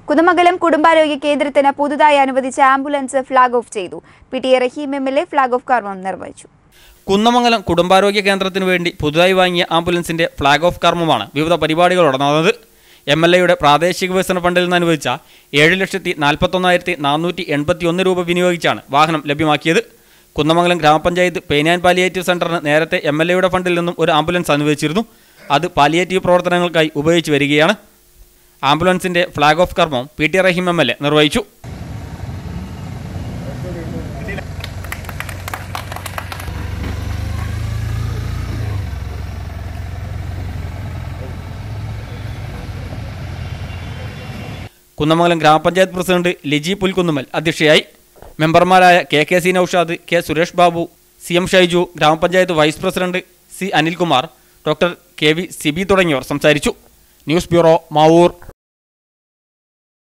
കുന്നമംഗലം കുടുംബാരോഗ്യ കേന്ദ്രത്തിന് പുതുതായി അനുവദിച്ച ആംബുലൻസ് ഫ്ളാഗ് ഓഫ് ചെയ്തു P T A Rahim M L A flag off കർമ്മം നിർവഹിച്ചു കുന്നമംഗലം കുടുംബാരോഗ്യ കേന്ദ്രത്തിന് വേണ്ടി പുതുതായി വാങ്ങിയ ആംബുലൻസിന്റെ ഫ്ളാഗ് ഓഫ് കർമ്മമാണ് വിവിധ പരിപാടികളോടെ നടന്നത് എം എൽ എയുടെ പ്രാദേശിക വികസന ഫണ്ടിൽ നിന്ന് അനുവദിച്ച ഏഴ് ലക്ഷത്തി നാൽപ്പത്തൊന്നായിരത്തി നാനൂറ്റി എൺപത്തി ഒന്ന് രൂപ വിനിയോഗിച്ചാണ് വാഹനം ലഭ്യമാക്കിയത് കുന്നമംഗലം ഗ്രാമപഞ്ചായത്ത് പെയിനാൻ പാലിയേറ്റീവ് സെന്ററിന് നേരത്തെ എം എൽ എയുടെ ഫണ്ടിൽ നിന്നും ഒരു ആംബുലൻസ് അനുവദിച്ചിരുന്നു അത് പാലിയേറ്റീവ് പ്രവർത്തനങ്ങൾക്കായി ഉപയോഗിച്ച് വരികയാണ് ആംബുലൻസിന്റെ ഫ്ളാഗ് ഓഫ് കർമ്മം P T Rahim M L A നിർവഹിച്ചു കുന്നമംഗലം ഗ്രാമപഞ്ചായത്ത് പ്രസിഡന്റ് ലിജി പുൽക്കുന്നുമൽ അധ്യക്ഷയായി മെമ്പർമാരായ K K C Noushad K Suresh Babu C M Shaiju ഗ്രാമപഞ്ചായത്ത് vice president C Anilkumar doctor K V Sibi തുടങ്ങിയവർ സംസാരിച്ചു ന്യൂസ് ബ്യൂറോ മാവൂർ